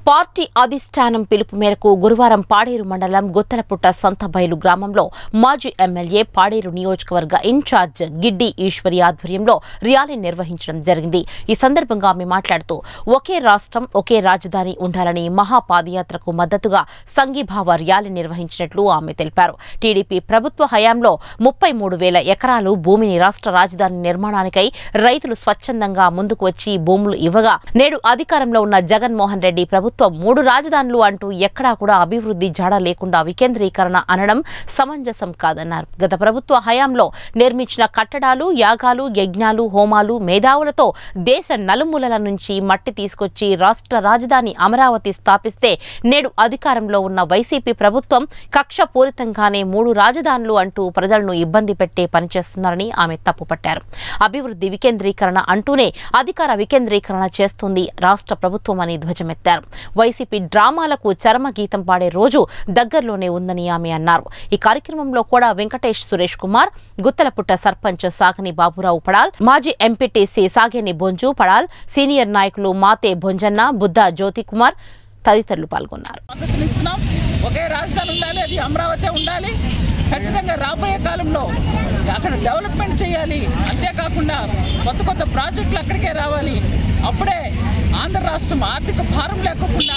party అధిష్టానం పిలుపు మేరకు గురువారం పాడేరు మండలం గుత్తలపుట్ట సంతబైలు గ్రామంలో మాజీ ఎమ్మెల్యే పాడేరు నియోజకవర్గ ఇన్ఛార్జ్ గిడ్డి ఈశ్వరి ఆధ్వర్యంలో ర్యాలీ నిర్వహించడం జరిగింది ఈ సందర్భంగా ఆమె మాట్లాడుతూ ఒకే రాష్ట్రం ఒకే రాజధాని ఉండాలని మహాపాదయాత్రకు మద్దతుగా సంఘీభావ ర్యాలీ నిర్వహించినట్లు ఆమె తెలిపారు టీడీపీ ప్రభుత్వ హయాంలో ముప్పై మూడు వేల ఎకరాలు భూమిని రాష్ట్ర రాజధాని నిర్మాణానికై రైతులు స్వచ్ఛందంగా ముందుకు వచ్చి భూములు ఇవ్వగా నేడు అధికారంలో ఉన్న జగన్మోహన్ రెడ్డి ప్రభుత్వం మూడు రాజధానులు అంటూ ఎక్కడా కూడా అభివృద్ధి జాడ లేకుండా వికేంద్రీకరణ అనడం సమంజసం కాదన్నారు గత ప్రభుత్వ హయాంలో నిర్మించిన కట్టడాలు యాగాలు యజ్ఞాలు హోమాలు మేధావులతో దేశ నలుమూలల నుంచి మట్టి తీసుకొచ్చి రాష్ట్ర రాజధాని అమరావతి స్థాపిస్తే నేడు అధికారంలో ఉన్న వైసీపీ ప్రభుత్వం కక్షపూరితంగానే మూడు రాజధానులు అంటూ ప్రజలను ఇబ్బంది పెట్టే పనిచేస్తున్నారని ఆమె తప్పుపట్టారు అభివృద్ధి వికేంద్రీకరణ అంటూనే అధికార వికేంద్రీకరణ చేస్తుంది రాష్ట్ర ప్రభుత్వం అని ధ్వజమెత్తారు వైసీపీ డ్రామాలకు చరమ గీతం పాడే రోజు దగ్గరలోనే ఉందని ఆమె అన్నారు ఈ కార్యక్రమంలో కూడా వెంకటేష్ సురేష్ కుమార్ గుత్తలపుట్ట సర్పంచ్ సాగని బాబురావు పడాల్ మాజీ ఎంపీటీసీ సాగేని బొంజు పడాల్ సీనియర్ నాయకులు మాతే భొంజన్న బుద్ధ జ్యోతి కుమార్ తదితరులు పాల్గొన్నారు మద్దతునిస్తున్నాం ఒకే రాజధాని ఉండాలి అది అమరావతి ఉండాలి ఖచ్చితంగా రాబోయే కాలంలో అక్కడ డెవలప్మెంట్ చేయాలి అంతేకాకుండా కొత్త కొత్త ప్రాజెక్టులు అక్కడికే రావాలి అప్పుడే ఆంధ్ర రాష్ట్రం ఆర్థిక భారం లేకుండా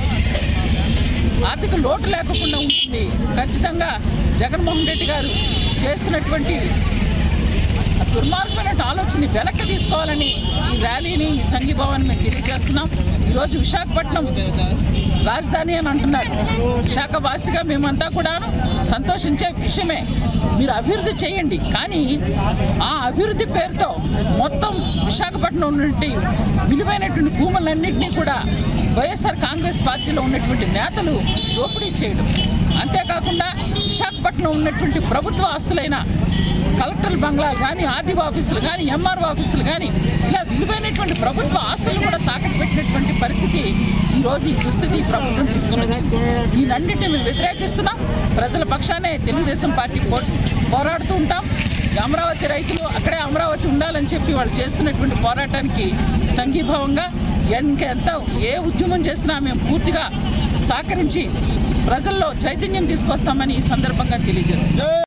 ఆర్థిక లోటు లేకుండా ఉంటుంది ఖచ్చితంగా జగన్మోహన్ రెడ్డి గారు చేస్తున్నటువంటి ఆ దుర్మార్గమైన ఆలోచన వెనక్కి తీసుకోవాలని ఈ ర్యాలీని ఈ సంఘీభావాన్ని మేము తెలియజేస్తున్నాం ఈరోజు విశాఖపట్నం రాజధాని అని అంటున్నారు విశాఖ వాసిగా మేమంతా కూడా సంతోషించే విషయమే మీరు అభివృద్ధి చేయండి కానీ ఆ అభివృద్ధి పేరుతో మొత్తం విశాఖపట్నం ఉన్నటువంటి విలువైనటువంటి భూములన్నింటినీ కూడా వైఎస్ఆర్ కాంగ్రెస్ పార్టీలో ఉన్నటువంటి నేతలు దోపిడీ చేయడం అంతేకాకుండా విశాఖపట్నం ఉన్నటువంటి ప్రభుత్వ ఆస్తులైన కలెక్టర్ బంగ్లాలు కానీ ఆర్డీఓ ఆఫీసులు కానీ ఎంఆర్ఓ ఆఫీసులు కానీ ఇలా విలువైనటువంటి ప్రభుత్వ ఆస్తులు కూడా తాకట్టు పెట్టినటువంటి పరిస్థితి ఈరోజు ఈ దుస్థితి ఈ ప్రభుత్వం తీసుకుని వచ్చింది దీనన్నింటినీ మేము వ్యతిరేకిస్తున్నాం ప్రజల పక్షానే తెలుగుదేశం పార్టీ పో పోరాడుతూ ఉంటాం ఈ అమరావతి రైతులు అక్కడే అమరావతి ఉండాలని చెప్పి వాళ్ళు చేస్తున్నటువంటి పోరాటానికి సంఘీభావంగా ఎంత ఏ ఉద్యమం చేసినా మేము పూర్తిగా సహకరించి ప్రజల్లో చైతన్యం తీసుకొస్తామని ఈ సందర్భంగా తెలియజేస్తున్నాం